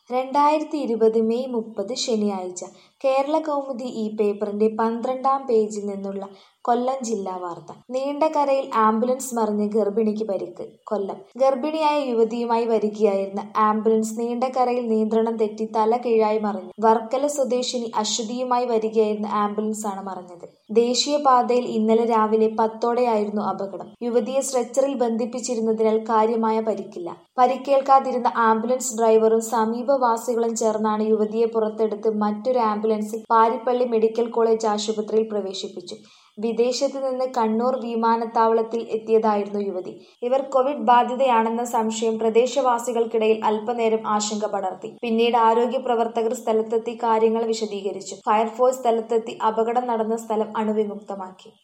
രണ്ടായിരത്തി ഇരുപത് മെയ് മുപ്പത് ശനിയാഴ്ച കേരള കൗമുദി ഈ പേപ്പറിന്റെ പന്ത്രണ്ടാം പേജിൽ നിന്നുള്ള കൊല്ലം ജില്ലാ വാർത്ത നീണ്ടകരയിൽ ആംബുലൻസ് മറിഞ്ഞ് ഗർഭിണിക്ക് പരിക്ക് കൊല്ലം ഗർഭിണിയായ യുവതിയുമായി വരികയായിരുന്ന ആംബുലൻസ് നീണ്ടകരയിൽ നിയന്ത്രണം തെറ്റി തല കീഴായി മറിഞ്ഞു വർക്കല സ്വദേശിനി അശ്വതിയുമായി വരികയായിരുന്ന ആംബുലൻസാണ് മറിഞ്ഞത് ദേശീയപാതയിൽ ഇന്നലെ രാവിലെ പത്തോടെയായിരുന്നു അപകടം യുവതിയെ സ്ട്രെച്ചറിൽ ബന്ധിപ്പിച്ചിരുന്നതിനാൽ കാര്യമായ പരിക്കില്ല പരിക്കേൽക്കാതിരുന്ന ആംബുലൻസ് ഡ്രൈവറും സമീപവാസികളും ചേർന്നാണ് യുവതിയെ പുറത്തെടുത്ത് മറ്റൊരു ആംബുലൻസിൽ പാരിപ്പള്ളി മെഡിക്കൽ കോളേജ് ആശുപത്രിയിൽ പ്രവേശിപ്പിച്ചു വിദേശത്ത് നിന്ന് കണ്ണൂർ വിമാനത്താവളത്തിൽ എത്തിയതായിരുന്നു യുവതി ഇവർ കോവിഡ് ബാധിതയാണെന്ന സംശയം പ്രദേശവാസികൾക്കിടയിൽ അല്പനേരം ആശങ്ക പടർത്തി പിന്നീട് ആരോഗ്യ പ്രവർത്തകർ സ്ഥലത്തെത്തി കാര്യങ്ങൾ വിശദീകരിച്ചു ഫയർഫോഴ്സ് സ്ഥലത്തെത്തി അപകടം നടന്ന സ്ഥലം അണുവിമുക്തമാക്കി